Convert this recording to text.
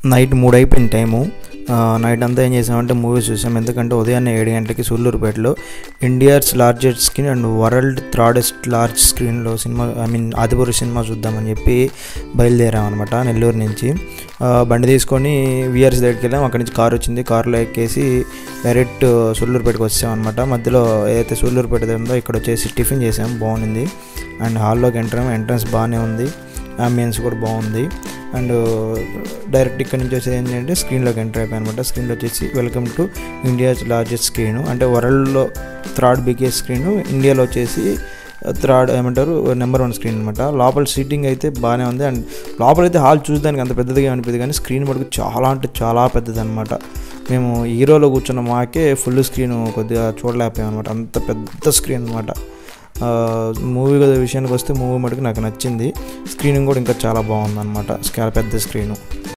night మూడు అయిపోయింది time ఆ, నైట్ అంతా ఏం చేసామంటే మూవీస్ చూసాం ఎందుకంటే ఉదయాన్నే ఏడు గంటలకి సూళ్ళూరుపేటలో India's largest screen and world థ్రాడెస్ట్ లార్జ్ స్క్రీన్లో సినిమా ఐ మీన్ ఆదిపురి సినిమా చూద్దామని చెప్పి బయలుదేరాం అనమాట నెల్లూరు నుంచి ఆ, బండి తీసుకొని విఆర్ఎస్ దగ్గరికి వెళ్ళాం అక్కడి నుంచి కారు వచ్చింది కారులో ఎక్కేసి డైరెక్ట్ సూళ్ళూరుపేటకి వచ్చామన్నమాట మధ్యలో ఏదైతే సూళ్ళూరుపేట దగ్గర ఉందో ఇక్కడ వచ్చేసి టిఫిన్ చేసాం బాగుంది అండ్ హాల్లోకి ఎంటర్ అయ్యాం ఎంట్రన్స్ బాగానే ఉంది అంబియన్స్ కూడా బాగుంది అండ్ డైరెక్ట్ ఇక్కడ నుంచి వచ్చేది ఏంటంటే స్క్రీన్లోకి ఎంటర్ అయిపోయాయి అనమాట స్క్రీన్లో వచ్చేసి welcome to India's largest screen అంటే వరల్డ్లో థర్డ్ బిగ్గెస్ట్ స్క్రీన్ ఇండియాలో వచ్చేసి థర్డ్ ఏమంటారు నెంబర్ వన్ స్క్రీన్ అనమాట లోపల సీటింగ్ అయితే బాగానే ఉంది అండ్ లోపల అయితే హాల్ చూడడానికి అంత పెద్దదిగా అనిపించదు కానీ స్క్రీన్ మటుకు చాలా అంటే చాలా పెద్దది అనమాట మేము హీరోలో కూర్చున్న మాకే ఫుల్ స్క్రీన్ కొద్దిగా చూడలేకపోయాం అనమాట అంత పెద్ద స్క్రీన్ అనమాట మూవీ విషయానికి వస్తే మూవీ మటుకు నాకు నచ్చింది స్క్రీనింగ్ కూడా ఇంకా చాలా బాగుంది అనమాట చాలా పెద్ద స్క్రీను